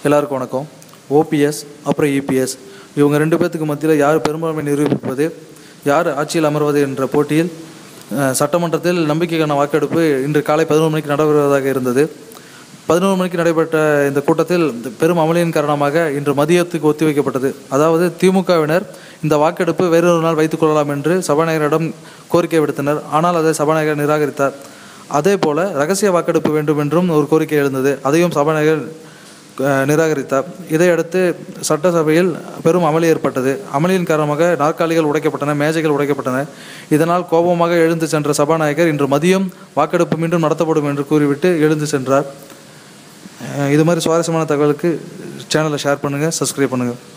எல்லாருக்கும் வணக்கம் ஓபிஎஸ் அப்புறம் இபிஎஸ் இவங்க ரெண்டு பேர்த்துக்கு மத்தியில் யார் பெரும்பான்மை நிரூபிப்பது யார் ஆட்சியில் அமர்வது என்ற போட்டியில் அஹ், சட்டமன்றத்தில் நம்பிக்கைக்கான வாக்கெடுப்பு இன்று காலை பதினோரு மணிக்கு நடைபெறுவதாக இருந்தது பதினோரு மணிக்கு நடைபெற்ற இந்த கூட்டத்தில் இந்த பெரும் அமளியின் காரணமாக இன்று மதியத்துக்கு ஒத்திவைக்கப்பட்டது அதாவது திமுகவினர் இந்த வாக்கெடுப்பு வேறொரு நாள் வைத்துக் கொள்ளலாம் என்று சபாநாயகரிடம் கோரிக்கை விடுத்தனர் ஆனால் அதை சபாநாயகர் நிராகரித்தார் அதே போல ரகசிய வாக்கெடுப்பு வேண்டும் என்றும் ஒரு கோரிக்கை எழுந்தது அதையும் சபாநாயகர் அஹ், நிராகரித்தார் இதையடுத்து சட்டசபையில் பெரும் அமளி ஏற்பட்டது அமளியின் காரணமாக நாற்காலிகள் உடைக்கப்பட்டன மேஜைகள் உடைக்கப்பட்டன இதனால் கோபமாக எழுந்து சென்ற சபாநாயகர் இன்று மதியம் வாக்கெடுப்பு மீண்டும் நடத்தப்படும் என்று கூறிவிட்டு எழுந்து சென்றார் அஹ், இது மாதிரி சுவாரஸ்யமான தகவலுக்கு சேனலை ஷேர் பண்ணுங்கள் சப்ஸ்கிரைப் பண்ணுங்கள்